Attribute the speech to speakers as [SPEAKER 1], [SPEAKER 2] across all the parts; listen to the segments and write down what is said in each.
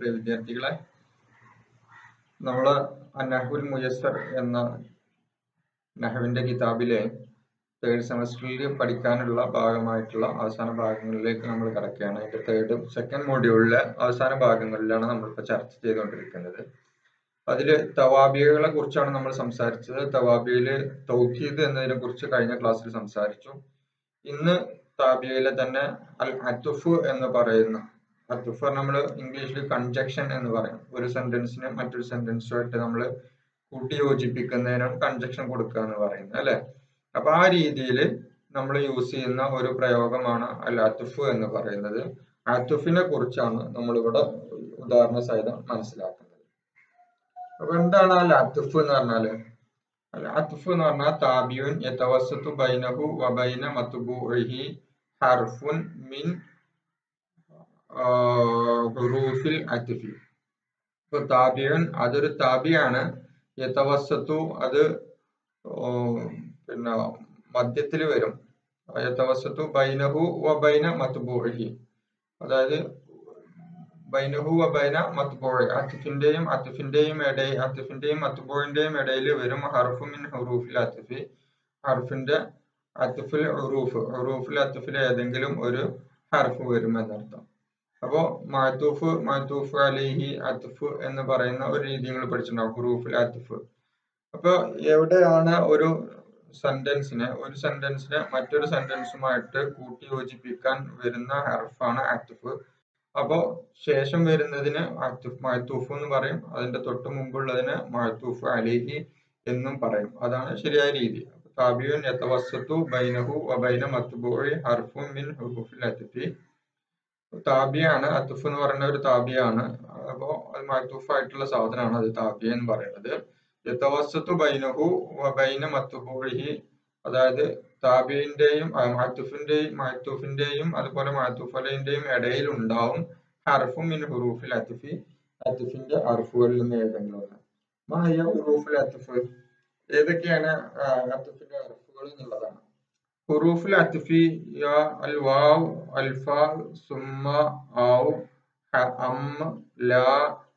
[SPEAKER 1] പ്രിയ വിദ്യാർത്ഥികളെ നമ്മള് നഹുൽ മുയസ്സർ എന്ന നഹവിന്റെ കിതാബിലെ തേർഡ് സെമസ്റ്ററിൽ പഠിക്കാനുള്ള ഭാഗമായിട്ടുള്ള അവസാന ഭാഗങ്ങളിലേക്ക് നമ്മൾ കടക്കുകയാണ് അതിന്റെ തേർഡ് സെക്കൻഡ് മോഡ്യൂളിലെ അവസാന ഭാഗങ്ങളിലാണ് നമ്മളിപ്പോൾ ചർച്ച ചെയ്തുകൊണ്ടിരിക്കുന്നത് അതില് തവാബിയകളെ കുറിച്ചാണ് നമ്മൾ സംസാരിച്ചത് തവാബിയയില് തൗഹീദ് എന്നതിനെ കുറിച്ച് കഴിഞ്ഞ ക്ലാസ്സിൽ സംസാരിച്ചു ഇന്ന് താബിയയിലെ തന്നെ അൽ അത്തുഫ് എന്ന് പറയുന്ന അത്തുഫ് നമ്മൾ ഇംഗ്ലീഷിൽ കൺജക്ഷൻ എന്ന് പറയും ഒരു സെന്റൻസിനെ മറ്റൊരു സെന്റൻസുമായിട്ട് നമ്മൾ കൂട്ടി യോജിപ്പിക്കുന്നതിനാണ് കൺജക്ഷൻ കൊടുക്കുക എന്ന് പറയുന്നത് അല്ലെ അപ്പൊ ആ രീതിയിൽ നമ്മൾ യൂസ് ചെയ്യുന്ന ഒരു പ്രയോഗമാണ് അൽ അത്തുഫ് എന്ന് പറയുന്നത് അത്തുഫിനെ കുറിച്ചാണ് നമ്മളിവിടെ ഉദാഹരണ സഹിതം മനസ്സിലാക്കുന്നത് അപ്പൊ എന്താണ് അൽ അത്തുഫ് എന്ന് പറഞ്ഞാല് അൽ അത്തുഫ് എന്ന് പറഞ്ഞാൽ താബിയുൻ യതവസ്സതു ബൈനഹു വബൈന മത്ബൂഇഹി ഹർഫുൻ മിൻ ഹുറൂഫിൽ അത്തുഫി ഇപ്പൊ താബിയുൻ അതൊരു താബിയാണ് യതവസ്സത്തു അത് പിന്നെ മധ്യത്തിൽ വരും യതവസ്സത്തു ബൈനഹു വബൈന മത്ബൂഇഹി അതായത് ബൈനഹു വബൈന മത്ബൂഇ അത്തിഫിന്റെയും അത്തിഫിന്റെയും ഇടയിൽ അത്തിഫിന്റെയും മത്ബൂഇന്റെയും ഇടയിൽ വരും ഹർഫു മിൻ ഹുറൂഫിൽ അത്തിഫി ഹർഫിന്റെ അത്തിഫിൽ ഉറൂഫ് ഉറൂഫിൽ അത്തിഫിൽ ഏതെങ്കിലും ഒരു ഹർഫ് വരും എന്നർത്ഥം അപ്പോ മാത്തൂഫ് മാത്തൂഫ് അലിഹി അത്തുഫ് എന്ന് പറയുന്ന ഒരു രീതി നിങ്ങൾ പഠിച്ചിട്ടുണ്ടാവും ഹുറൂഫിൽ അത്തുഫ് അപ്പൊ എവിടെയാണ് ഒരു സെന്റൻസിനെ ഒരു സെന്റൻസിനെ മറ്റൊരു സെന്റൻസുമായിട്ട് കൂട്ടി യോജിപ്പിക്കാൻ വരുന്ന ഹർഫാണ് അത്തുഫ് അപ്പോ ശേഷം വരുന്നതിന് മഴത്തൂഫ് എന്ന് പറയും അതിന്റെ തൊട്ട് മുമ്പുള്ളതിന് മഴത്തൂഫ് അലിഹി എന്നും പറയും അതാണ് ശരിയായ രീതി താബിയുൻ യതവസ്സത്തു ബൈനഹു വബൈന മത്ബൂഇ ഹർഫും മിൻ ഹുറൂഫിൽ അത്ഫി താബിയാണ് അത്തുഫ് എന്ന് പറയുന്ന ഒരു താബിയാണ് അപ്പോ അത് മഴത്തൂഫ് ആയിട്ടുള്ള സാധനമാണ് അത് താബിയ എന്ന് പറയുന്നത് യതവസ്സത്തു ബൈനഹു വബൈന മത്ബൂഇഹി അതായത് താബിന്റെയും മഹത്തുഫിന്റെയും മഹത്തൂഫിന്റെയും അതുപോലെ മഹത്തൂഫലിന്റെയും ഇടയിൽ ഉണ്ടാവും ഹർഫും മിൻ ഹുറൂഫിൽ അത്തുഫി അത്തുഫിന്റെ ഹർഫുകളിൽ നിന്ന് ഏതെങ്കിലും ഒന്ന് മായ ഹുറൂഫിൽ അത്തുഫ് ഏതൊക്കെയാണ് അത്തുഫിന്റെ ഹർഫുകൾ എന്നുള്ളതാണ് ഹുറൂഫിൽ അത്തുഫി അൽ വാവ് അൽഫ സുമ്മ ഔ അം ലാ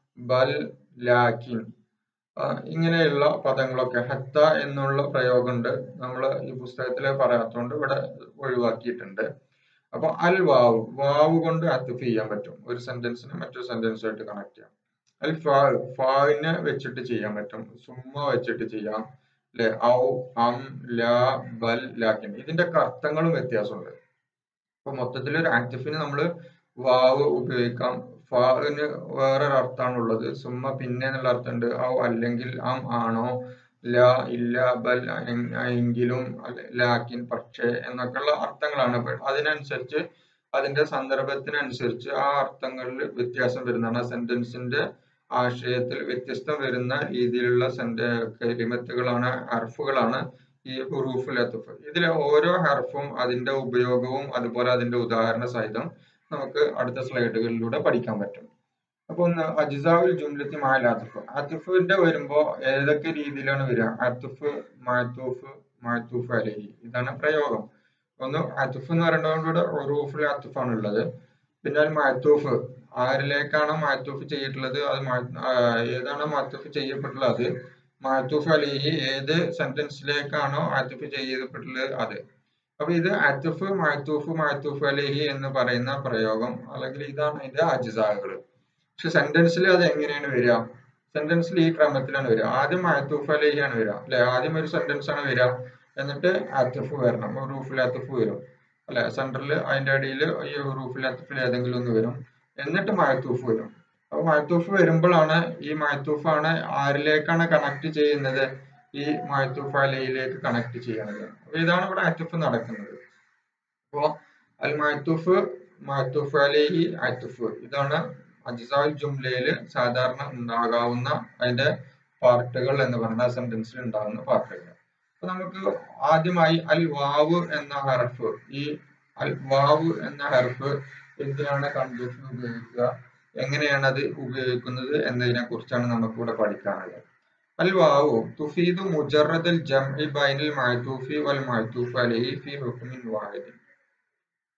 [SPEAKER 1] ബൽ ലാക്കിൻ ഇങ്ങനെയുള്ള പദങ്ങളൊക്കെ ഹത്ത എന്നുള്ള പ്രയോഗമുണ്ട് നമ്മൾ ഈ പുസ്തകത്തിൽ പറയാത്തതുകൊണ്ട് ഇവിടെ ഒഴിവാക്കിയിട്ടുണ്ട് അപ്പൊ അൽ വാവ് വാവ് കൊണ്ട് അത്തുഫ് ചെയ്യാൻ പറ്റും ഒരു സെന്റൻസിനെ മറ്റൊരു സെന്റൻസുമായിട്ട് കണക്ട് ചെയ്യാം അൽ ഫാ ഫാവിനെ വെച്ചിട്ട് ചെയ്യാൻ പറ്റും സുമ്മ വെച്ചിട്ട് ചെയ്യാം അല്ലെ ഔ അം ലാ ബൽ ലാക്കിൻ ഇതിന്റെ അർത്ഥങ്ങളും വ്യത്യാസമുണ്ട് അപ്പൊ മൊത്തത്തിൽ ഒരു ആക്ടിഫിന് നമ്മൾ വാവ് ഉപയോഗിക്കാം ഫാന് വേറൊരു അർത്ഥമാണുള്ളത് സുമ്മ പിന്നെ എന്നുള്ള അർത്ഥമുണ്ട് ഔ അല്ലെങ്കിൽ അം ആണോ ല ഇല്ല ബൽ എങ്കിലും ലാക്കിൻ പക്ഷേ എന്നൊക്കെയുള്ള അർത്ഥങ്ങളാണ് അതിനനുസരിച്ച് അതിന്റെ സന്ദർഭത്തിനനുസരിച്ച് ആ അർത്ഥങ്ങളിൽ വ്യത്യാസം വരുന്നതാണ് ആ സെന്റൻസിന്റെ ആശയത്തിൽ വ്യത്യസ്തം വരുന്ന രീതിയിലുള്ള സെന്റ കരിമത്തുകളാണ് ഹർഫുകളാണ് ഈ ഹുറൂഫുൽ അത്തുഫ് ഇതിലെ ഓരോ ഹർഫും അതിന്റെ ഉപയോഗവും അതുപോലെ അതിന്റെ ഉദാഹരണ സഹിതം നമുക്ക് അടുത്ത സ്ലൈഡുകളിലൂടെ പഠിക്കാൻ പറ്റും അപ്പൊ ഒന്ന് അജിസാവുൽ ജുംലത്തി മാൽ അത്തുഫ് അത്തുഫിന്റെ വരുമ്പോ ഏതൊക്കെ രീതിയിലാണ് വരിക അത്തുഫ് മാത്തൂഫ് മാത്തൂഫ് അലഹി ഇതാണ് പ്രയോഗം ഒന്ന് അത്തുഫ് എന്ന് പറയുന്നതോടുകൂടെ റൂഫിൽ അത്തുഫാണ് ഉള്ളത് പിന്നെ മാത്തൂഫ് ആരിലേക്കാണോ മാത്തൂഫ് ചെയ്തിട്ടുള്ളത് അത് ഏതാണോ മാത്തൂഫ് ചെയ്യപ്പെട്ടുള്ളത് അത് മാത്തൂഫ് അലഹി ഏത് സെന്റൻസിലേക്കാണോ ആത്തുഫ് ചെയ്യപ്പെട്ടുള്ളത് അത് അപ്പൊ ഇത് അത്തുഫ് മാത്തൂഫ് മാത്തൂഫ് അലഹി എന്ന് പറയുന്ന പ്രയോഗം അല്ലെങ്കിൽ ഇതാണ് ഇതിന്റെ അജിസാകൾ പക്ഷെ സെന്റൻസിൽ അത് എങ്ങനെയാണ് വരിക സെന്റൻസിൽ ഈ ക്രമത്തിലാണ് വരിക ആദ്യം മാത്തൂഫ് അലഹി ആണ് വരിക അല്ലെ ആദ്യം ഒരു സെന്റൻസ് ആണ് വരിക എന്നിട്ട് അത്തുഫ് വരണം റൂഫിൽ അത്തുഫ് വരും അല്ലെ സെന്ററിൽ അതിന്റെ അടിയിൽ ഈ റൂഫിൽ അത്തുഫിൽ ഏതെങ്കിലും ഒന്ന് വരും എന്നിട്ട് മാത്തൂഫ് വരും അപ്പൊ മാത്തൂഫ് വരുമ്പോഴാണ് ഈ മാത്തൂഫാണ് ആരിലേക്കാണ് കണക്ട് ചെയ്യുന്നത് ഈ മാത്തൂഫ് അലയിലേക്ക് കണക്ട് ചെയ്യണത് അപ്പൊ ഇതാണ് ഇവിടെ അത്തുഫ് നടക്കുന്നത് അപ്പോ അൽ മാത്തൂഫ് മാത്തൂഫ് അലഹി അത്തുഫ് ഇതാണ് അജിസാൽ ജുംലയിൽ സാധാരണ ഉണ്ടാകാവുന്ന അതിന്റെ പാർട്ടുകൾ എന്ന് പറഞ്ഞ സെന്റൻസിൽ ഉണ്ടാകുന്ന പാർട്ടുകൾ അപ്പൊ നമുക്ക് ആദ്യമായി അൽ വാവ് എന്ന ഹർഫ് ഈ അൽ വാവ് എന്ന ഹർഫ് എന്തിനാണ് കൺജക്ഷൻ ഉപയോഗിക്കുക എങ്ങനെയാണ് അത് ഉപയോഗിക്കുന്നത് എന്നതിനെ കുറിച്ചാണ് നമുക്ക് ഇവിടെ പഠിക്കാനുള്ളത് അൽ വാവു തുഫീദു മുജറദൽ ജംഇ ബൈനൽ മഅതൂഫി വൽ മഅതൂഫ് അലൈഹി ഫി ഹുക്മിൻ വാഹിദിൻ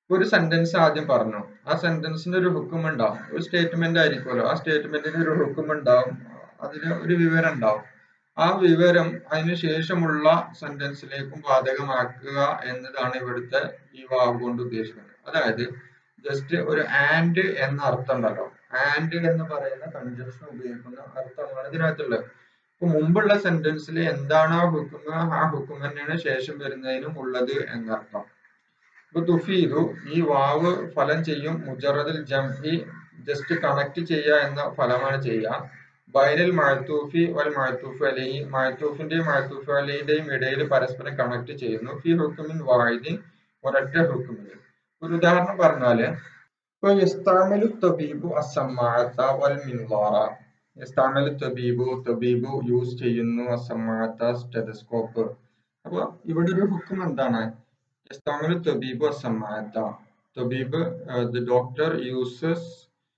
[SPEAKER 1] ഒരു സെന്റൻസ് ആദ്യം പറഞ്ഞു ആ സെന്റൻസിന് ഒരു ഹുക്കും ഉണ്ടാവും ഒരു സ്റ്റേറ്റ്മെന്റ് ആയിരിക്കുമല്ലോ ആ സ്റ്റേറ്റ്മെന്റിന് ഒരു ഹുക്കും ഉണ്ടാവും അതിന് ഒരു വിവരം ഉണ്ടാവും ആ വിവരം അതിന് ശേഷമുള്ള സെന്റൻസിലേക്കും ബാധകമാക്കുക എന്നതാണ് ഇവിടുത്തെ ഈ വാവ് കൊണ്ട് ഉദ്ദേശിക്കുന്നത് അതായത് ജസ്റ്റ് ഒരു ആൻഡ് എന്ന അർത്ഥം ഉണ്ടല്ലോ ആൻഡ് എന്ന് പറയുന്ന കൺജക്ഷൻ ഉപയോഗിക്കുന്ന അർത്ഥമാണ് ഇതിനകത്തുള്ളത് ഇപ്പൊ മുമ്പുള്ള സെന്റൻസിൽ എന്താണോ ഹുക്കും ആ ഹുക്കും തന്നെയാണ് ശേഷം വരുന്നതിനും ഉള്ളത് എന്നർത്ഥം ഇപ്പൊ തുഫീദു ഈ വാവ് ഫലം ചെയ്യും മുജറദിൽ ജംഇ ജസ്റ്റ് കണക്ട് ചെയ്യുക എന്ന ഫലമാണ് ചെയ്യുക ബൈനൽ മഴത്തൂഫി വൽ മഴത്തൂഫ് അലൈഹി മഴത്തൂഫിന്റെയും മഴത്തൂഫ് അലൈഹിന്റെയും ഇടയിൽ പരസ്പരം കണക്ട് ചെയ്യുന്നു ഫി ഹുക്കുമിൻ വാഹിദിൻ ഒരൊറ്റ ഹുക്കുമിൽ ഒരു ഉദാഹരണം പറഞ്ഞാല് ഇപ്പൊ യസ്താമിലു തബീബു അസമ്മാഅത്ത വൽ മിൻവാറ യസ്താമിലു തബീബു തബീബു യൂസ് ചെയ്യുന്നു അസമ്മാഅത്ത സ്റ്റെതസ്കോപ്പ് അപ്പൊ ഇവിടെ ഒരു ഹുക്കും എന്താണ് യസ്താമിലു തബീബു അസമ്മാഅത്ത തബീബ് ദ ഡോക്ടർ യൂസസ്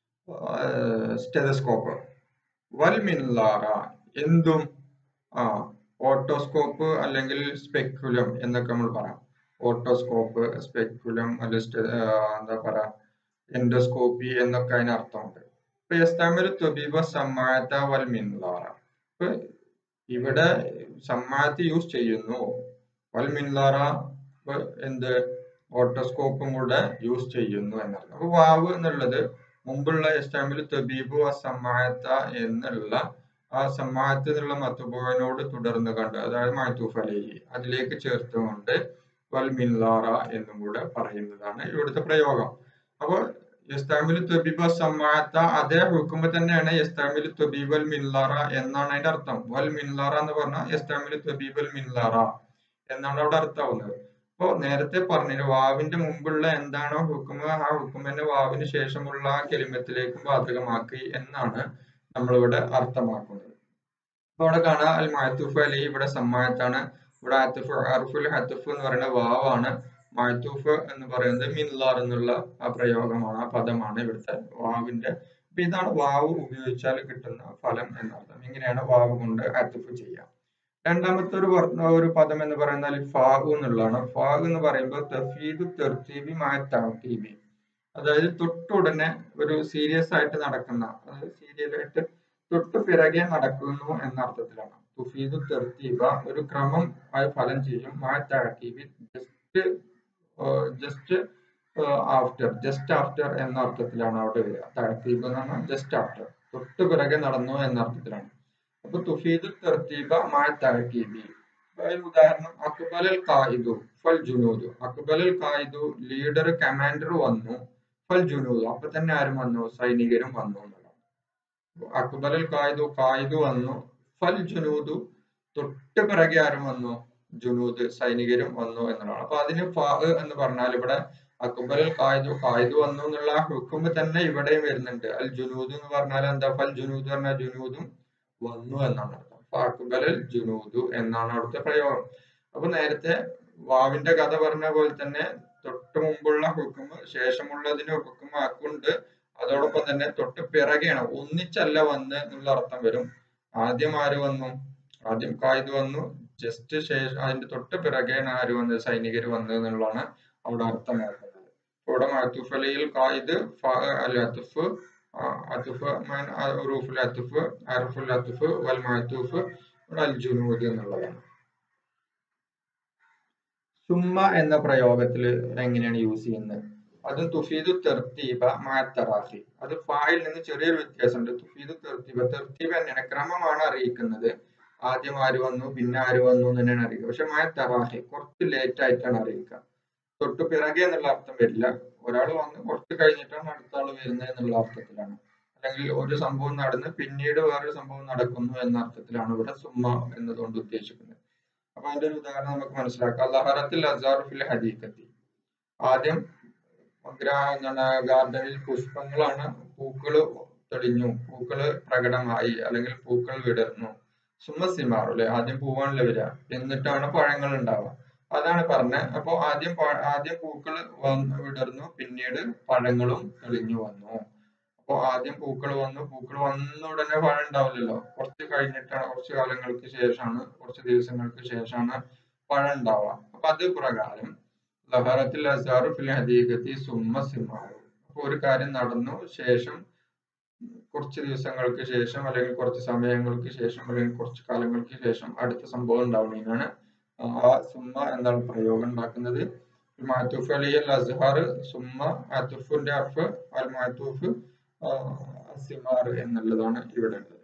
[SPEAKER 1] സ്റ്റെതസ്കോപ്പ് വൽ മിൻലാറ എന്തും ആ ഓട്ടോസ്കോപ്പ് അല്ലെങ്കിൽ സ്പെക്കുലം എന്നൊക്കെ നമ്മൾ പറയാം ഓട്ടോസ്കോപ്പ് സ്പെക്കുലം അല്ലെങ്കിൽ എന്താ പറയാ എൻഡോസ്കോപ്പി എന്നൊക്കെ അതിന് അർത്ഥമുണ്ട് ഇപ്പൊ യസ്താമിൽ തൊബീബ സമ്മായത്ത വൽ മിൻലാറ ഇപ്പൊ ഇവിടെ സമ്മായത്ത് യൂസ് ചെയ്യുന്നു വൽ മിൻലാറ ഇപ്പൊ എന്ത് ഓട്ടോസ്കോപ്പും കൂടെ യൂസ് ചെയ്യുന്നു എന്നർത്ഥം അപ്പൊ വാവ് എന്നുള്ളത് മുമ്പുള്ള ഇസ്ലാമിൽ തബീബു അസമ്മായത്ത എന്നുള്ള ആ സമ്മായത്ത് എന്നുള്ള മത്തുബോനോട് തുടർന്ന് കണ്ട് അതായത് മാത്തൂഫ് അലഹി അതിലേക്ക് ചേർത്തുകൊണ്ട് വൽ മിൻലാറ എന്നും കൂടെ പറയുന്നതാണ് ഇവിടുത്തെ പ്രയോഗം അപ്പൊ യസ്താമിൽ തൊബീബ സമ്മായത്ത അതേ ഹുക്കുമ്പോ തന്നെയാണ് യസ്താമിൽ തൊബീബൽ മിൻലാറ എന്നാണ് അതിന്റെ അർത്ഥം വൽ മിൻലാറ എന്ന് പറഞ്ഞാൽ യസ്താമിൽ തൊബീബൽ മിൻലാറ എന്നാണ് അവിടെ അർത്ഥമാവുന്നത് അപ്പോ നേരത്തെ പറഞ്ഞില്ല വാവിന്റെ മുമ്പുള്ള എന്താണോ ഹുക്കുമ ആ ഹുക്കുമിന്റെ വാവിന് ശേഷമുള്ള ആ കെലിമത്തിലേക്കും ബാധകമാക്കി എന്നാണ് നമ്മളിവിടെ അർത്ഥമാക്കുന്നത് അപ്പൊ അവിടെ കാണാം അൽ മഹത്തൂഫ് അലി ഇവിടെ സമ്മായത്താണ് ഇവിടെ അത്തുഫ് അർഫുൽ ഹത്തുഫ് എന്ന് പറയുന്ന വാവാണ് മഹത്തൂഫ് എന്ന് പറയുന്നത് മിൻലാർ എന്നുള്ള ആ പ്രയോഗമാണ് ആ പദമാണ് ഇവിടുത്തെ വാവിന്റെ അപ്പൊ ഇതാണ് വാവ് ഉപയോഗിച്ചാൽ കിട്ടുന്ന ഫലം എന്നർത്ഥം ഇങ്ങനെയാണ് വാവ് കൊണ്ട് അത്തുഫ് ചെയ്യാം രണ്ടാമത്തെ ഒരു ഒരു പദം എന്ന് പറയുന്നത് ഫാഹു എന്നുള്ളതാണ് ഫാഹു എന്ന് പറയുമ്പോൾ തഫീദു തെർത്തീബി മായ തഹീബി അതായത് തൊട്ടുടനെ ഒരു സീരിയസ് ആയിട്ട് നടക്കുന്ന അതായത് സീരിയലായിട്ട് തൊട്ടു പിറകെ നടക്കുന്നു എന്ന അർത്ഥത്തിലാണ് തുഫീദു തെർത്തീബ ഒരു ക്രമം ആയി ഫലം ചെയ്യും മായ തഹീബി just just after just after എന്ന അർത്ഥത്തിലാണ് അവിടെ വരിക തഹീബ് എന്ന് പറഞ്ഞാൽ ജസ്റ്റ് ആഫ്റ്റർ തൊട്ടു പിറകെ നടന്നു എന്ന അർത്ഥത്തിലാണ് അപ്പൊ തുഫീദ് തർത്തീബ മായ തഹീബി ഉദാഹരണം അക്ബലൽ കായിദു ഫൽ ജുനൂദു അക്ബലൽ കായിദു ലീഡർ കമാൻഡർ വന്നു ഫൽ ജുനൂദ് അപ്പൊ തന്നെ ആരും വന്നു സൈനികരും വന്നു എന്നുള്ളത് അക്ബലൽ കായിദു കായിദു വന്നു ഫൽ ജുനൂദു തൊട്ട് പിറകെ ആരും വന്നു ജുനൂദ് സൈനികരും വന്നു എന്നുള്ളതാണ് അപ്പൊ അതിന് ഫാ എന്ന് പറഞ്ഞാൽ ഇവിടെ അക്ബലൽ കായിദു കായിദു വന്നു എന്നുള്ള ആ ഹുക്കുമ്പ് തന്നെ ഇവിടെയും വരുന്നുണ്ട് അൽ ജുനൂദ് എന്ന് പറഞ്ഞാൽ എന്താ ഫൽ ജുനൂദ് പറഞ്ഞാൽ ജുനൂദും വന്നു എന്നാണ് അർത്ഥം ഫാക്കുബലൽ ജുനൂദു എന്നാണ് അവിടുത്തെ പ്രയോഗം അപ്പൊ നേരത്തെ വാവിന്റെ കഥ പറഞ്ഞ പോലെ തന്നെ തൊട്ട് മുമ്പുള്ള ഹുക്കുമ് ശേഷമുള്ളതിന് ഹുക്കുമ് ആക്കുണ്ട് അതോടൊപ്പം തന്നെ തൊട്ട് പിറകെയാണ് ഒന്നിച്ചല്ല വന്ന് എന്നുള്ള അർത്ഥം വരും ആദ്യം ആര് വന്നു ആദ്യം കായിദ് വന്നു ജസ്റ്റ് ശേഷം അതിന്റെ തൊട്ട് പിറകെയാണ് ആര് വന്നത് സൈനികർ വന്നത് എന്നുള്ളതാണ് അവിടെ അർത്ഥമാക്കുന്നത് ഇവിടെ മഹത്തൂഫ് അലിയിൽ കായിദ് അൽ അത്തുഫ് അത്തുഫ് റൂഫുൽ അത്തുഫ് അർഫുൽ അത്തുഫ് വൽ മഅത്തൂഫ് ഇവിടെ അൽ ജുനൂദ് എന്നുള്ളതാണ് സുമ്മ എന്ന പ്രയോഗത്തിൽ എങ്ങനെയാണ് യൂസ് ചെയ്യുന്നത് അത് തുഫീദു തെർത്തീബ മാത്തറാഫി അത് ഫായിൽ നിന്ന് ചെറിയൊരു വ്യത്യാസമുണ്ട് തുഫീദു തെർത്തീബ തെർത്തീബ് തന്നെയാണ് ക്രമമാണ് അറിയിക്കുന്നത് ആദ്യം ആര് വന്നു പിന്നെ ആര് വന്നു എന്ന് തന്നെയാണ് അറിയിക്കുക പക്ഷെ മായ തറാഹി കുറച്ച് ലേറ്റ് ആയിട്ടാണ് അറിയിക്കുക തൊട്ട് പിറകെ എന്നുള്ള അർത്ഥം വരില്ല ഒരാൾ വന്ന് കുറച്ച് കഴിഞ്ഞിട്ടാണ് അടുത്ത ആൾ വരുന്നത് എന്നുള്ള അർത്ഥത്തിലാണ് അല്ലെങ്കിൽ ഒരു സംഭവം നടന്ന് പിന്നീട് വേറൊരു സംഭവം നടക്കുന്നു എന്ന അർത്ഥത്തിലാണ് ഇവിടെ സുമ്മ എന്നതുകൊണ്ട് ഉദ്ദേശിക്കുന്നത് അപ്പൊ അതിന്റെ ഒരു ഉദാഹരണം നമുക്ക് മനസ്സിലാക്കാം ലഹറത്തിൽ അസാറുഫിൽ ഹദീഖത്തി ആദ്യം എന്താണ് ഗാർഡനിൽ പുഷ്പങ്ങളാണ് പൂക്കള് തെളിഞ്ഞു പൂക്കള് പ്രകടമായി അല്ലെങ്കിൽ പൂക്കൾ വിടർന്നു സുമ സിമാറു അല്ലെ ആദ്യം പൂവാണല്ലോ വരിക എന്നിട്ടാണ് പഴങ്ങൾ ഉണ്ടാവുക അതാണ് പറഞ്ഞത് അപ്പൊ ആദ്യം ആദ്യം പൂക്കൾ വന്ന് വിടർന്നു പിന്നീട് പഴങ്ങളും തെളിഞ്ഞു വന്നു അപ്പൊ ആദ്യം പൂക്കൾ വന്നു പൂക്കൾ വന്ന ഉടനെ പഴം ഉണ്ടാവില്ലല്ലോ കുറച്ച് കഴിഞ്ഞിട്ടാണ് കുറച്ച് കാലങ്ങൾക്ക് ശേഷമാണ് കുറച്ച് ദിവസങ്ങൾക്ക് ശേഷമാണ് പഴം ഉണ്ടാവുക അപ്പൊ അത് പ്രകാരം ലഹറത്തിൽ അസാറു ഫിൽ ഹദീഖത്തി സുമ്മ സിമാറു അപ്പൊ ഒരു കാര്യം നടന്നു ശേഷം കുറച്ച് ദിവസങ്ങൾക്ക് ശേഷം അല്ലെങ്കിൽ കുറച്ച് സമയങ്ങൾക്ക് ശേഷം അല്ലെങ്കിൽ കുറച്ച് കാലങ്ങൾക്ക് ശേഷം അടുത്ത സംഭവം ഉണ്ടാവുന്നതിനാണ് ആ സുമ്മ എന്താണ് പ്രയോഗം ഉണ്ടാക്കുന്നത് മാത്തൂഫ് അലി അൽ അസ്ഹർ സുമ്മ മാത്തൂഫിന്റെ അർഫ് അൽ മാത്തൂഫ് സിമാർ എന്നുള്ളതാണ് ഇവിടെ ഉള്ളത്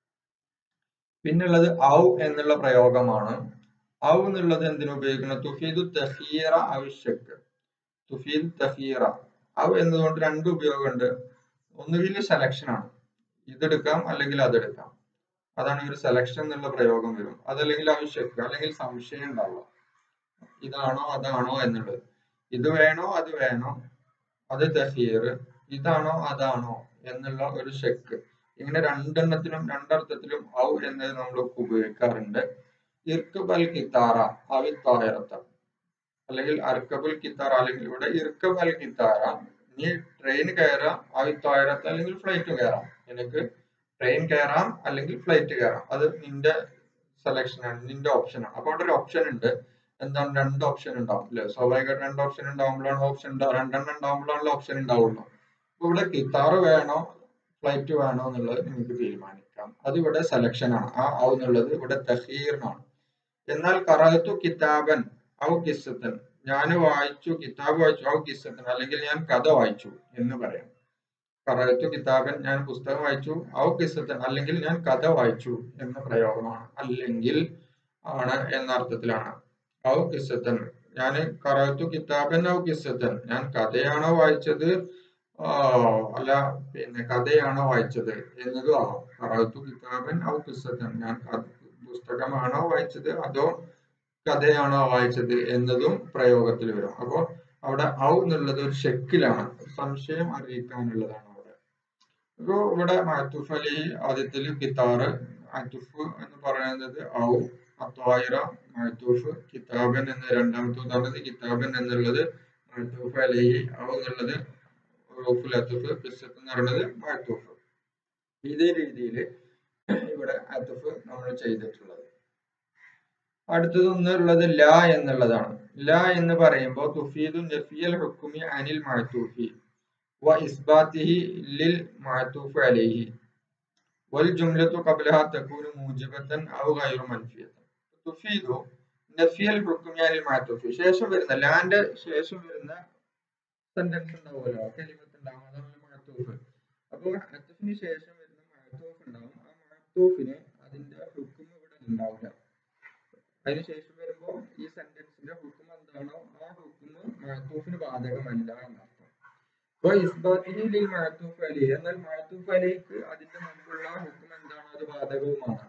[SPEAKER 1] പിന്നുള്ളത് ഔ എന്നുള്ള പ്രയോഗമാണ് ഔ എന്നുള്ളത് എന്തിനു ഉപയോഗിക്കുന്നത് തുഫീദു തഹീറ ആവശ്യക്ക് തുഫീദ് തഹീറ ഔ എന്നതുകൊണ്ട് രണ്ട് ഉപയോഗമുണ്ട് ഒന്നുകിൽ സെലക്ഷൻ ആണ് ഇതെടുക്കാം അല്ലെങ്കിൽ അതെടുക്കാം അതാണ് ഒരു സെലക്ഷൻ എന്നുള്ള പ്രയോഗം വരും അതല്ലെങ്കിൽ ആവശ്യക്ക് അല്ലെങ്കിൽ സംശയം ഉണ്ടാവുക ഇതാണോ അതാണോ എന്നുള്ളത് ഇത് വേണോ അത് വേണോ അത് തഹീർ ഇതാണോ അതാണോ എന്നുള്ള ഒരു ഷെക്ക് ഇങ്ങനെ രണ്ടെണ്ണത്തിനും രണ്ടർത്ഥത്തിലും ഔ എന്നത് നമ്മൾ ഉപയോഗിക്കാറുണ്ട് ഇർക്കബൽ കിത്താറ അവിത്തായറത്ത അല്ലെങ്കിൽ അർക്കബുൽ കിത്താറ അല്ലെങ്കിൽ ഇവിടെ ഇർക്കബൽ കിത്താറ നീ ട്രെയിൻ കയറാം അവിത്തായറത്ത് അല്ലെങ്കിൽ ഫ്ലൈറ്റ് കയറാം നിനക്ക് ട്രെയിൻ കയറാം അല്ലെങ്കിൽ ഫ്ലൈറ്റ് കയറാം അത് നിന്റെ സെലക്ഷൻ ആണ് നിന്റെ ഓപ്ഷൻ ആണ് അപ്പൊ അവിടെ ഒരു ഓപ്ഷൻ ഉണ്ട് എന്താണ് രണ്ട് ഓപ്ഷൻ ഉണ്ടാവും അല്ലെ സ്വാഭാവികമായിട്ട് രണ്ട് ഓപ്ഷൻ ഉണ്ടാവുമ്പോഴാണ് ഓപ്ഷൻ ഉണ്ടാവുക രണ്ടെണ്ണം ഉണ്ടാവുമ്പോഴാണല്ലോ ഓപ്ഷൻ ഉണ്ടാവുള്ളൂ അപ്പൊ ഇവിടെ കിത്താറ് വേണോ ഫ്ലൈറ്റ് വേണോ എന്നുള്ളത് നിങ്ങൾക്ക് തീരുമാനിക്കാം അത് ഇവിടെ സെലക്ഷൻ ആണ് ആ ഔ എന്നുള്ളത് ഇവിടെ തഹീറിനാണ് എന്നാൽ കറഹത്തു കിതാബൻ ഔ കിസ്സത്തൻ ഞാൻ വായിച്ചു കിതാബ് വായിച്ചു ഔ കിസ്സത്തൻ അല്ലെങ്കിൽ ഞാൻ കഥ വായിച്ചു എന്ന് പറയാം കറഹത്തു കിതാബൻ ഞാൻ പുസ്തകം വായിച്ചു ഔ കിസ്സത്തൻ അല്ലെങ്കിൽ ഞാൻ കഥ വായിച്ചു എന്ന പ്രയോഗമാണ് അല്ലെങ്കിൽ ആണ് എന്ന അർത്ഥത്തിലാണ് ഔ കിസ്സത്തൻ ഞാൻ കറഹത്തു കിതാബൻ ഔ കിസ്സത്തൻ ഞാൻ കഥയാണോ വായിച്ചത് അല്ല പിന്നെ കഥയാണോ വായിച്ചത് എന്നതും ആവാം കറഹത്തു കിതാബൻ ഔ കിസ്സത്തൻ ഞാൻ പുസ്തകമാണോ വായിച്ചത് അതോ കഥയാണോ വായിച്ചത് എന്നതും പ്രയോഗത്തിൽ വരും അപ്പോൾ അവിടെ ഔ എന്നുള്ളത് ഒരു ഷെക്കിലാണ് സംശയം അറിയിക്കാനുള്ളതാണ് അവിടെ അപ്പോ ഇവിടെ മാറ്റുഫ് അലി ആദ്യത്തിൽ കിത്താറ് മാറ്റുഫ് എന്ന് പറയുന്നത് ഔ അത്വായിറ മാറ്റൂഫ് കിതാബൻ എന്ന രണ്ടാമത്തെ ഉദാഹരണത്തിൽ കിതാബൻ എന്നുള്ളത് മാറ്റൂഫ് അലി ഔ എന്നുള്ളത് റൂഫുൽ അത്തുഫ് കിസ്സത്ത് എന്ന് പറയുന്നത് മാറ്റൂഫ് ഇതേ രീതിയിൽ ഇവിടെ അത്തുഫ് നമ്മൾ ചെയ്തിട്ടുള്ളത് അടുത്തത് ഒന്നുള്ളത് ല എന്നുള്ളതാണ് ല എന്ന് പറയുമ്പോൾ തുഫീദു നഫിയൽ ഹുക്കുമി അനിൽ മാറ്റൂഫി വ ഇസ്ബാത്തിഹി ലിൽ മാറ്റൂഫ് അലൈഹി വൽ ജുംലത്തു ഖബ്ലഹ തകൂനു മൂജിബത്തൻ ഔ ഗൈറു മൻഫിയത്തൻ തുഫീദു നഫിയൽ ഹുക്കുമി അനിൽ മാറ്റൂഫി ശേഷം വരുന്ന ലാന്റെ ശേഷം വരുന്ന സെന്റൻസ് ഉണ്ടാവുമല്ലോ കലിമത്ത് ഉണ്ടാവും അതാണ് മാറ്റൂഫ് അപ്പോൾ അത്തഫിന് ശേഷം വരുന്ന മാറ്റൂഫ് ഉണ്ടാവും ആ മാറ്റൂഫിന് അതിന്റെ ഹുക്കും ഇവിടെ ഉണ്ടാവില്ല അതിനുശേഷം വരുമ്പോൾ ഈ സെന്റൻസിന്റെ ഹുക്കും എന്താണോ ആ ഹുക്കും മാത്തൂഫിന് ബാധകമല്ല എന്നർത്ഥം അപ്പൊ ഇസ്ബാത്തിഹിൽ മാത്തൂഫ് അലി എന്നാൽ മാത്തൂഫ് അലിക്ക് അതിന്റെ മുമ്പുള്ള ഹുക്കും എന്താണോ അത് ബാധകവുമാണ്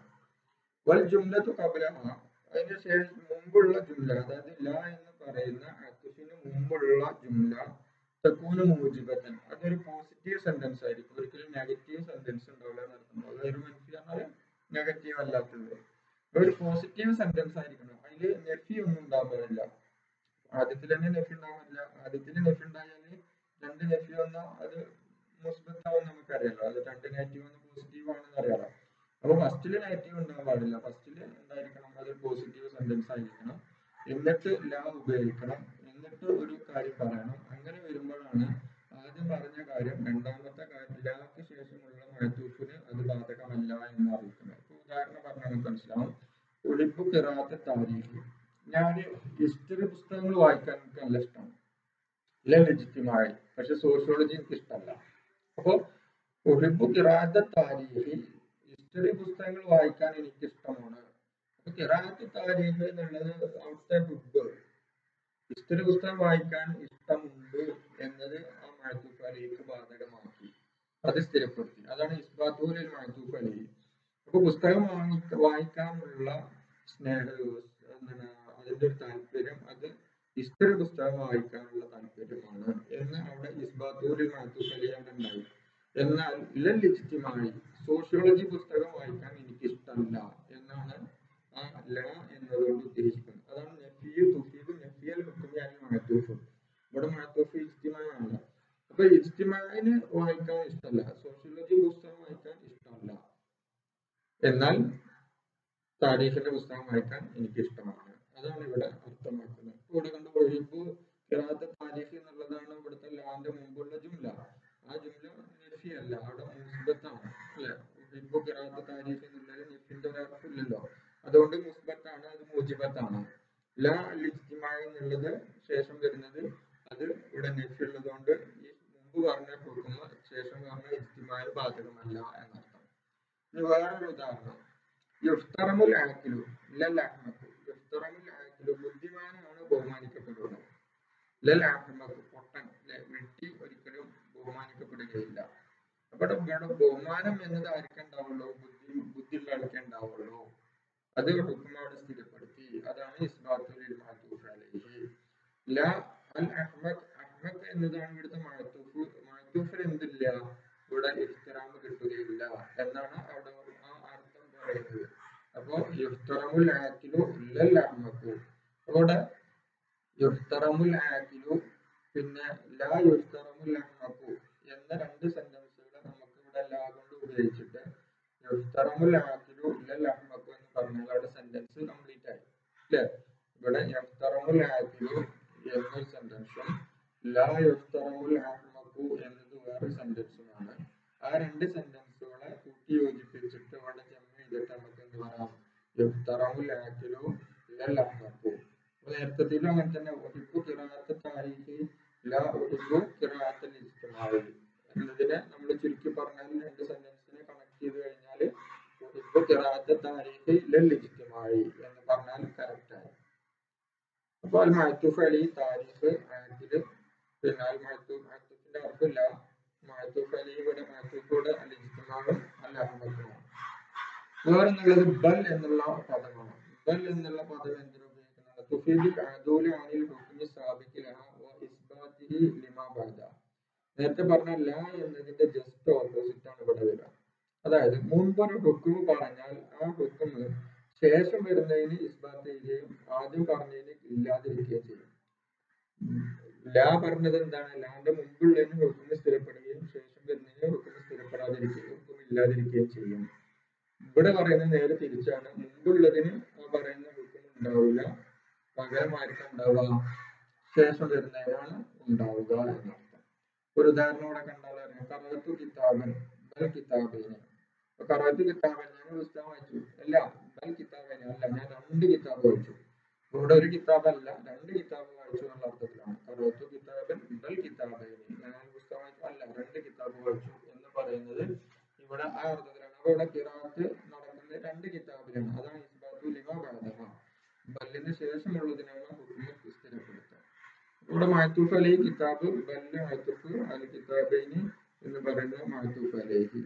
[SPEAKER 1] വൽ ജുംലത്തു കബലഹ അതിന് ശേഷം മുമ്പുള്ള ജുംല അതായത് ല എന്ന് പറയുന്ന അത്തുഫിന് മുമ്പുള്ള ജുംല തക്കൂന് മൂജിബത്തൻ അതൊരു പോസിറ്റീവ് സെന്റൻസ് ആയിരിക്കും ഒരിക്കലും നെഗറ്റീവ് സെന്റൻസ് ഉണ്ടാവില്ല എന്നർത്ഥം അതൊരു മനസ്സിൽ പറഞ്ഞാൽ നെഗറ്റീവ് അല്ലാത്തത് ഒരു പോസിറ്റീവ് സെന്റൻസ് ആയിരിക്കണം അതിൽ നെഫി ഒന്നും ഉണ്ടാകാൻ പാടില്ല ആദ്യത്തിൽ തന്നെ നെഫി ഉണ്ടാകാൻ പറ്റില്ല ആദ്യത്തിൽ നെഫി ഉണ്ടായാൽ രണ്ട് നെഫി വന്നാൽ അത് മുസ്ബത്താവും നമുക്കറിയാലോ അത് രണ്ട് നെഗറ്റീവ് ഒന്ന് പോസിറ്റീവ് ആണെന്ന് അറിയാലോ അപ്പൊ ഫസ്റ്റിൽ നെഗറ്റീവ് ഉണ്ടാകാൻ പാടില്ല ഫസ്റ്റിൽ എന്തായിരിക്കണം അത് പോസിറ്റീവ് സെന്റൻസ് ആയിരിക്കണം എന്നിട്ട് ല ഉപയോഗിക്കണം എന്നിട്ട് ഒരു കാര്യം പറയണം അങ്ങനെ വരുമ്പോഴാണ് ആദ്യം പറഞ്ഞ കാര്യം രണ്ടാമത്തെ കാര്യം ലാക്ക് ശേഷമുള്ള മഴത്തൂഫിന് അത് ബാധകമല്ല എന്ന് അറിയിക്കുന്നത് ഇപ്പൊ ഉദാഹരണം പറഞ്ഞാൽ നമുക്ക് മനസ്സിലാവും ഒളിപ്പ് കിറാത്ത താരീഖ് ഞാൻ ഹിസ്റ്ററി പുസ്തകങ്ങൾ വായിക്കാൻ എനിക്ക് നല്ല ഇഷ്ടമാണ് ഇല്ല ലെജിറ്റിമായി പക്ഷെ സോഷ്യോളജി എനിക്ക് ഇഷ്ടമല്ല അപ്പോൾ ഒളിപ്പ് കിറാത്ത താരീഖ് ഹിസ്റ്ററി പുസ്തകങ്ങൾ വായിക്കാൻ എനിക്ക് ഇഷ്ടമാണ് അപ്പൊ കിറാത്ത് താരീഖ് എന്നുള്ളത് അവിടുത്തെ ഹുബ് ഹിസ്റ്ററി പുസ്തകം വായിക്കാൻ ഇഷ്ടമുണ്ട് എന്നത് ആ മഴത്തൂഫ് അലിക്ക് ബാധകമാക്കി അത് സ്ഥിരപ്പെടുത്തി അതാണ് ഇസ്ബാത്തൂരിൽ മഴത്തൂഫ് അലി അപ്പൊ പുസ്തകം വാങ്ങി വായിക്കാനുള്ള സ്നേഹ എന്താണ് അതിന്റെ ഒരു താല്പര്യം അത് ഹിസ്റ്ററി പുസ്തകം വായിക്കാനുള്ള താല്പര്യമാണ് എന്ന് അവിടെ ഇസ്ബാത്തൂരിൽ മഴത്തൂഫ് അലി അവിടെ ഉണ്ടായി എന്നാൽ ലിജിറ്റിമായി സോഷ്യോളജി പുസ്തകം വായിക്കാൻ എനിക്ക് ഇഷ്ടമല്ല എന്നാണ് ആ ല എന്നതുകൊണ്ട് ഉദ്ദേശിക്കുന്നത് അതാണ് നഫിയു തുഫീദ് നഫിയൽ ഹുക്കുമിയാണ് മഴത്തൂഫ് ഇവിടെ മഴത്തൂഫ് ഇജ്തിമായാണ് അപ്പൊ ഇജ്തിമാന് വായിക്കാൻ ഇഷ്ടമല്ല സോഷ്യോളജി പുസ്തകം വായിക്കാൻ ഇഷ്ടമല്ല എന്നാൽ താരീഖിന്റെ പുസ്തകം വായിക്കാൻ എനിക്ക് ഇഷ്ടമാണ് അതാണ് ഇവിടെ അർത്ഥമാക്കുന്നത് ഇവിടെ കണ്ട് ഒഴിബു ഖിറാഅത്ത് താരീഖ് എന്നുള്ളതാണ് ഇവിടുത്തെ ലാന്റെ മുമ്പുള്ള ജുംല ആ ജുംല നഫി അല്ല അവിടെ മുസ്ബത്താണ് അല്ലെ ഇപ്പൊ ഖിറാഅത്ത് താരീഖ് എന്നുള്ളതിൽ നഫിന്റെ ഒരു അർത്ഥമില്ലല്ലോ അതുകൊണ്ട് മുസ്ബത്താണ് അത് മൂജിബത്താണ് ലാ അൽ ഇജ്തിമാഇ എന്നുള്ളത് ശേഷം വരുന്നത് അത് ഇവിടെ നഫി ഉള്ളതുകൊണ്ട് ഈ മുമ്പ് പറഞ്ഞ ഹുക്കുമ ശേഷം പറഞ്ഞ ഇജ്തിമാഇ ബാധകമല്ല എന്നർത്ഥം ഇനി വേറൊരു ഉദാഹരണം യുഫ്തറമുൽ ആക്കിലു ലൽ അഹ്മഖു യുഫ്തറമുൽ ആക്കിലു ബുദ്ധിമാനാണ് ബഹുമാനിക്കപ്പെടുന്നത് ലൽ അഹ്മഖു പൊട്ടൻ അല്ലെ വെട്ടി ഒരിക്കലും ബഹുമാനിക്കപ്പെടുകയില്ല അവിടെ ഇവിടെ ബഹുമാനം എന്നത് ആർക്കേ ഉണ്ടാവുള്ളൂ ബുദ്ധി ബുദ്ധിയുള്ള ആൾക്കേ ഉണ്ടാവുള്ളൂ അത് ഹുക്കുമോട് സ്ഥിരപ്പെടുത്തി അതാണ് ഇസ്ബാത്തുൽ മാത്തൂഫ് അലൈഹി ലാ അൽ അഹ്മദ് അഹ്മദ് എന്നതാണ് ഇവിടുത്തെ മാത്തൂഫ് മാത്തൂഫിൽ എന്തില്ല ഇവിടെ ഇഹ്തിറാം കിട്ടുകയില്ല എന്നാണ് അവിടെ ആ അർത്ഥം പറയുന്നത് അപ്പോ യുഹ്തറമുൽ ആക്കിലു ലൽ അഹ്മദു അവിടെ യുഹ്തറമുൽ ആക്കിലു പിന്നെ ലാ യുഹ്തറമുൽ അഹ്മദു എന്ന രണ്ട് സെന്റൻസുകൾ നമുക്ക് ഇവിടെ ലാ കൊണ്ട് ഉപയോഗിച്ചിട്ട് യുഹ്തറമുൽ ആക്കിലു ലൽ അഹ്മദു എന്ന് പറഞ്ഞാൽ അവിടെ സെന്റൻസ് കംപ്ലീറ്റ് ആയി അല്ലേ ഇവിടെ യുഹ്തറമുൽ ആക്കിലു എന്നൊരു സെന്റൻസും ലാ യുഹ്തറമുൽ അഹ്മദു എന്നത് വേറൊരു സെന്റൻസുമാണ് ആ രണ്ട് സെന്റൻസുകളെ കൂട്ടി യോജിപ്പിച്ചിട്ട് ഇവിടെ ജമ ചെയ്തിട്ട് നമുക്ക് എന്ത് പറയാം യുഹ്തറമുൽ ആക്കിലു ലൽ അഹ്മദു നേരത്തെ അങ്ങനെ തന്നെ ഒഹിബു ഖിറാഅത്ത് താരീഖ് ലാ ഒഹിബു ഖിറാഅത്ത് ഇജ്തിമാഇ എന്നതിനെ നമ്മൾ ചുരുക്കി പറഞ്ഞാൽ രണ്ട് സെന്റൻസിനെ കണക്ട് ചെയ്ത് കഴിഞ്ഞാൽ ഒഹിബു ഖിറാഅത്ത് താരീഖ് ലൽ ഇജ്തിമാഇ എന്ന് പറഞ്ഞാൽ കറക്റ്റ് ആയി അപ്പോൾ അൽ മഅത്തൂഫ് അലി താരീഖ് ആക്കില് പിന്നെ അൽ മഅത്തൂഫ് മഅത്തൂഫിന്റെ അർത്ഥം ലാ മഅത്തൂഫ് അലി ഇവിടെ മഅത്തൂഫോടെ അൽ ഇജ്തിമാഉം അൽ അഹ്മദുമാണ് വേറെ എന്നുള്ളത് ബൽ എന്നുള്ള പദമാണ് ബൽ എന്നുള്ള പദം എന്തിനു ഉപയോഗിക്കുന്നത് തുഫീദുൽ അദൂല അനിൽ ഹുക്മി സാബിഖി ലഹ വ ഇസ്ബാത്തിഹി ലിമാ ബഅദ നേരത്തെ പറഞ്ഞ ലാ എന്നതിന്റെ ജസ്റ്റ് ഓപ്പോസിറ്റ് ആണ് ഇവിടെ വരിക അതായത് മുൻപൊരു ഹുക്കും പറഞ്ഞാൽ ആ ഹുക്കും ശേഷം വരുന്നതിന് ഇസ്ബാത്ത് ചെയ്യുകയും ആദ്യം പറഞ്ഞതിന് ഇല്ലാതിരിക്കുകയും ചെയ്യും ലാ പറഞ്ഞത് എന്താണ് ലാന്റെ മുമ്പുള്ളതിന് ഹുക്കും സ്ഥിരപ്പെടുകയും ശേഷം വരുന്നതിന് ഹുക്കും സ്ഥിരപ്പെടാതിരിക്കുകയും ഹുക്കും ഇല്ലാതിരിക്കുകയും ചെയ്യും ഇവിടെ പറയുന്നത് നേരെ തിരിച്ചാണ് മുമ്പുള്ളതിന് ആ പറയുന്ന ഹുക്കും ഉണ്ടാവില്ല പകരമായിട്ട് ഉണ്ടാവുക ശേഷം വരുന്നതിനാണ് ഉണ്ടാവുക എന്നർത്ഥം ഒരു ഉദാഹരണം ഇവിടെ കണ്ടാൽ അറിയാം കറവത്തു കിതാബൻ ബൽ കിതാബേന് അപ്പൊ കറവത്തു കിതാബൻ ഞാൻ ഒരു പുസ്തകം വായിച്ചു അല്ല ബൽ കിതാബേന് അല്ല ഞാൻ രണ്ട് കിതാബ് വായിച്ചു ഇവിടെ ഒരു കിതാബ് അല്ല രണ്ട് കിതാബ് വായിച്ചു എന്നുള്ള അർത്ഥത്തിലാണ് കറവത്തു കിതാബൻ ബൽ കിതാബേന് ഞാൻ ഒരു പുസ്തകം വായിച്ചു അല്ല രണ്ട് കിതാബ് വായിച്ചു എന്ന് പറയുന്നത് ഇവിടെ ആ അർത്ഥത്തിലാണ് അപ്പൊ ഇവിടെ കിറാത്ത് നടക്കുന്നത് രണ്ട് കിതാബിലാണ് അതാണ് ഇസ്ബാത്തു ലിമ ബഅദഹ ബല്ലിന് ശേഷമുള്ളതിനാണ് ഹുക്മ സ്ഥിരപ്പെടുത്തുക ഇവിടെ മാത്തൂഫ് അലൈഹി കിതാബ് ബല്ല് മാത്തൂഫ് അൽ കിതാബൈനി എന്ന് പറയുന്നത് മാത്തൂഫ് അലൈഹി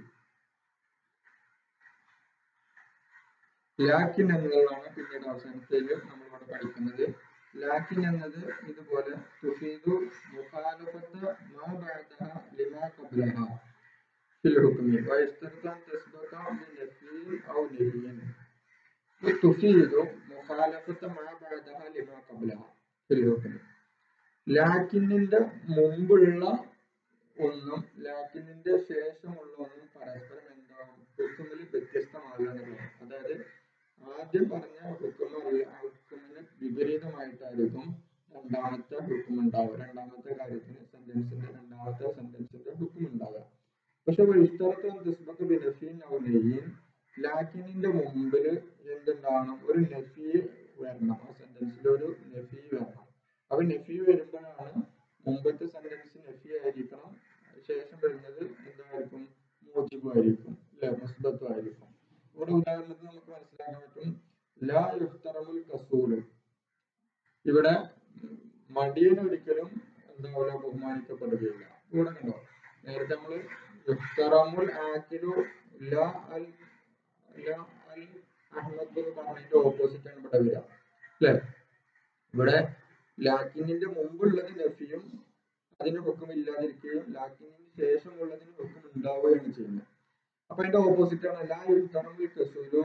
[SPEAKER 1] ലാക്കിൻ എന്നതാണ് പിന്നീട് അവസാനത്തേല് നമ്മൾ ഇവിടെ പഠിക്കുന്നത് ലാക്കിൻ എന്നത് ഇതുപോലെ തുഫീദു മുഖാലഫത്ത് മാ ബഅദഹ ലിമാ ഖബ്ലഹ ഫിൽ ഹുക്മി വയസ്തർത്ത് അൻ തസ്ബക ബിനഫി ഔ നഹിയൻ തുഫീദു മുഖാലഫത്ത് മാ ബഅദഹ ലിമാ ഖബ്ലഹ ഫിൽ ഹുക്മി ലാക്കിന്നിന്റെ മുമ്പുള്ള ഒന്നും ലാക്കിന്നിന്റെ ശേഷമുള്ള ഒന്നും പരസ്പരം എന്താണ് ഹുക്കുമിൽ വ്യത്യസ്തമാകുക എന്നുള്ളതാണ് അതായത് ആദ്യം പറഞ്ഞ ഹുക്കുമല്ല ഹുക്കുമിന് വിപരീതമായിട്ടായിരിക്കും രണ്ടാമത്തെ ഹുക്കും ഉണ്ടാവുക രണ്ടാമത്തെ കാര്യത്തിന് സെന്റൻസിന്റെ രണ്ടാമത്തെ സെന്റൻസിന്റെ ഹുക്കും ഉണ്ടാവുക പക്ഷെ ഇഷ്ടത്തും തിസ്ബക്ക് ബിനഫീൻ ഔ നെയ്യീൻ ലാക്കിനിന്റെ മുമ്പിൽ എന്തുണ്ടാവണം ഒരു നഫി വരണം ആ സെന്റൻസിൽ ഒരു നഫി വരണം അപ്പൊ നഫി വരുമ്പോഴാണ് മുമ്പത്തെ സെന്റൻസ് നഫി ആയിരിക്കണം ശേഷം വരുന്നത് എന്തായിരിക്കും മോജിബ് ആയിരിക്കും അല്ലെ മുസ്ബത്തും ആയിരിക്കും ഇവിടെ ഉദാഹരണത്തിന് നമുക്ക് മനസ്സിലാക്കാൻ പറ്റും ലാ യുഫ്തറമുൽ കസൂല് ഇവിടെ മടിയൻ ഒരിക്കലും എന്താവില്ല ബഹുമാനിക്കപ്പെടുകയില്ല ഇവിടെ കണ്ടോ നേരത്തെ നമ്മള് യുഫ്തറമുൽ ആക്കിലു ലാ അൽ ലാ അൽ അഹ്മദ് എന്ന് പറഞ്ഞതിന്റെ ഓപ്പോസിറ്റ് ആണ് ഇവിടെ വരിക അല്ലെ ഇവിടെ ലാക്കിനിന്റെ മുമ്പുള്ളത് നഫിയും അതിന് ഹുക്കും ഇല്ലാതിരിക്കുകയും ലാക്കിനിന് ശേഷമുള്ളതിന് ഹുക്കും ഉണ്ടാവുകയാണ് ചെയ്യുന്നത് അപ്പൊ അതിന്റെ ഓപ്പോസിറ്റ് ആണ് എല്ലാ യുദ്ധറമിൽ കസൂലു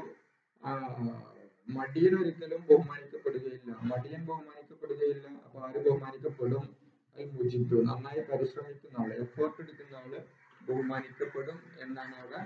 [SPEAKER 1] മടിയൻ ഒരിക്കലും ബഹുമാനിക്കപ്പെടുകയില്ല മടിയൻ ബഹുമാനിക്കപ്പെടുകയില്ല അപ്പൊ ആര് ബഹുമാനിക്കപ്പെടും അത് മുജിബ് നന്നായി പരിശ്രമിക്കുന്ന ആള് എഫേർട്ട് എടുക്കുന്ന ആള് ബഹുമാനിക്കപ്പെടും എന്നാണ് അവിടെ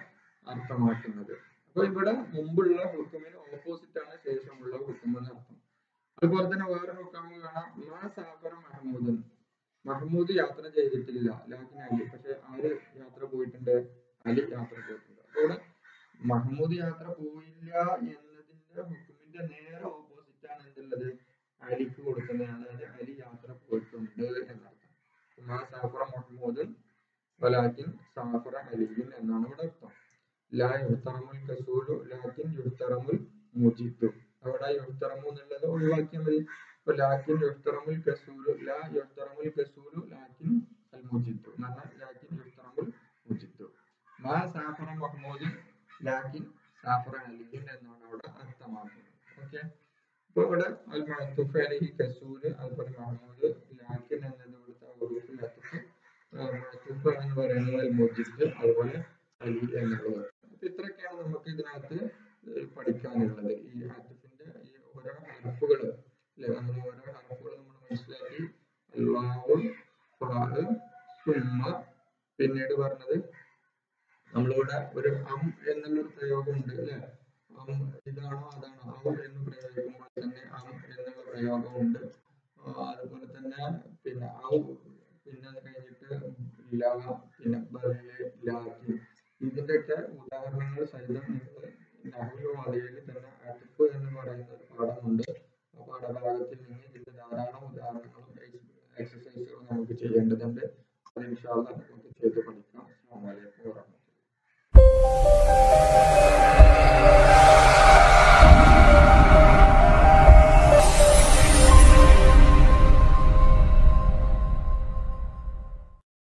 [SPEAKER 1] അർത്ഥമാക്കുന്നത് അപ്പൊ ഇവിടെ മുമ്പുള്ള ഹുക്കുമിന് ഓപ്പോസിറ്റ് ആണ് ശേഷമുള്ള ഹുക്കും എന്ന് അർത്ഥം അതുപോലെ തന്നെ വേറെ ഹുക്കാമ് കാണാം മാ സാഫറ മഹമൂദൻ മഹമ്മൂദ് യാത്ര ചെയ്തിട്ടില്ല ലാക്കിൻ അലി പക്ഷെ ആര് യാത്ര പോയിട്ടുണ്ട് അലി യാത്ര പോയിട്ടുണ്ട് അതോടെ മഹമ്മൂദ് യാത്ര പോയില്ല എന്നതിന്റെ ഹുക്കുമിന്റെ നേരെ ഓപ്പോസിറ്റ് ആണ് എന്തുള്ളത് അലിക്ക് കൊടുക്കുന്നത് അതായത് അലി യാത്ര പോയിട്ടുണ്ട് എന്നർത്ഥം മാ സാഫറ മഹമ്മൂദൻ വലാക്കിൻ സാഫറ അലിയും എന്നാണ് ഇവിടെ അർത്ഥം ലാ യുഹ്തറമുൽ കസൂലു ലാക്കിൻ യുഹ്തറമുൽ മുജിദു അവിടെ യുഹ്തറമു എന്നുള്ളത് ഒഴിവാക്കിയാൽ മതി ഇപ്പൊ ലാക്കിൻ യുഹ്തറമുൽ കസൂലു ലാ യുഹ്തറമുൽ കസൂലു ലാക്കിൻ അൽ മുജിദു എന്ന് പറഞ്ഞാൽ ലാക്കിൻ യുഹ്തറമുൽ മുജിദു മാ സാഫറ മഹ്മൂദ് ലാക്കിൻ സാഫറ അലിയും എന്നാണ് അവിടെ അർത്ഥമാക്കുന്നത് ഓക്കെ അപ്പൊ ഇവിടെ അൽ മഅ്തുഫ് അലൈഹി കസൂല് അതുപോലെ മഹ്മൂദ് ലാക്കിൻ എന്നത് ഇവിടുത്തെ ഉറൂഫിൽ അത്തുഫ് മഅ്തുഫ് എന്ന് പറയുന്നത് അൽ മുജിദ് അതുപോലെ അലി എന്നുള്ളത് അപ്പൊ ഇത്രയൊക്കെയാണ് നമുക്ക് ഇതിനകത്ത് ഏഹ് പഠിക്കാനുള്ളത് ഈ അത്തുഫിന്റെ ഈ ഓരോ ഹർഫുകൾ അല്ലെ നമ്മൾ ഓരോ ഹർഫുകൾ നമ്മൾ മനസ്സിലാക്കി അൽവാവ് ഫാഹ് സുമ്മ പിന്നീട് പറഞ്ഞത് നമ്മളിവിടെ ഒരു അം എന്നുള്ളൊരു പ്രയോഗമുണ്ട് അല്ലെ അം ഇതാണോ അതാണോ അം എന്ന് പ്രയോഗിക്കുമ്പോൾ തന്നെ അം എന്നുള്ള പ്രയോഗമുണ്ട് ആ, അതുപോലെ തന്നെ പിന്നെ ഔ പിന്നെ അത് കഴിഞ്ഞിട്ട് ലാ പിന്നെ ബല്ല് ലാക്കി ഇതിന്റെയൊക്കെ ഉദാഹരണങ്ങൾ സഹിതം നിങ്ങൾ നഹ്വു വാദിയിൽ തന്നെ അടിപ്പ് എന്ന് പറയുന്ന ഒരു പാഠമുണ്ട് ആ പാഠഭാഗത്തിൽ നിന്ന് ഇതിന്റെ ധാരാളം ഉദാഹരണങ്ങളും എക്സസൈസുകളും നമുക്ക് ചെയ്യേണ്ടതുണ്ട് അത് ഇൻഷാ അല്ലാഹ്